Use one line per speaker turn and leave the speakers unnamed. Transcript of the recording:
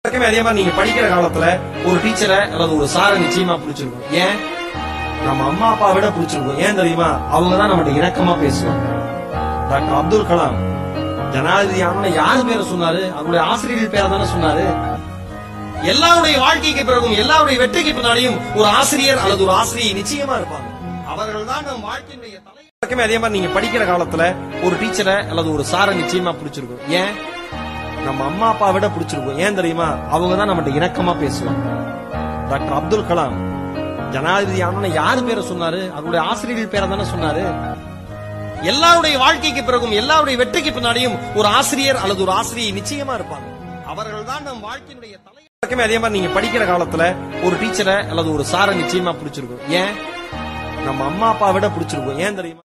வரைக்குமே அதே மாதிரி நீங்க படிக்கிற காலத்துல ஒரு டீச்சரை அல்லது ஒரு சாரை நிச்சயமா பிடிச்சிருக்கும் ஏன் நம்ம அம்மா அப்பா விட பிடிச்சிருக்கும் ஏன் தெரியுமா அவங்க தான் நம்மகிட்ட இணக்கமா பேசுவாங்க டாக்டர் அப்துல் கலாம் ஜனாதிபதி ஆனவன யாரு பேரை சொன்னாரு அவருடைய ஆசிரியர்கள் பேரை தானே சொன்னாரு எல்லாருடைய வாழ்க்கைக்கு பிறகும் எல்லாருடைய வெற்றிக்கு பின்னாடியும் ஒரு ஆசிரியர் அல்லது ஒரு ஆசிரியை நிச்சயமா இருப்பாங்க அவர்கள் தான் நம் வாழ்க்கையினுடைய தலை வரைக்குமே அதே மாதிரி நீங்க படிக்கிற காலத்துல ஒரு டீச்சரை அல்லது ஒரு சாரை நிச்சயமா பிடிச்சிருக்கும் ஏன் நம்ம அம்மா அப்பா விட பிடிச்சிருக்கும் ஏன் தெரியுமா அவங்க தான் நம்மகிட்ட இணக்கமா பேசுவாங்க டாக்டர் அப்துல் கலாம் ஜனாதிபதி ஆனவன யாரு பேரை சொன்னாரு அவருடைய ஆசிரியர்கள் பேரை தானே சொன்னாரு எல்லாருடைய வாழ்க்கைக்கு பிறகும் எல்லாருடைய வெற்றிக்கு பின்னாடியும் ஒரு ஆசிரியர் அல்லது ஒரு ஆசிரியை நிச்சயமா இருப்பாங்க அவர்கள் தான் நம் வாழ்க்கையினுடைய தலை வரைக்குமே அதே மாதிரி நீங்க படிக்கிற காலத்துல ஒரு டீச்சரை அல்லது ஒரு சாரை நிச்சயமா பிடிச்சிருக்கும் ஏன் நம்ம அம்மா அப்பா விட பிடிச்சிருக்கும் ஏன் தெரியுமா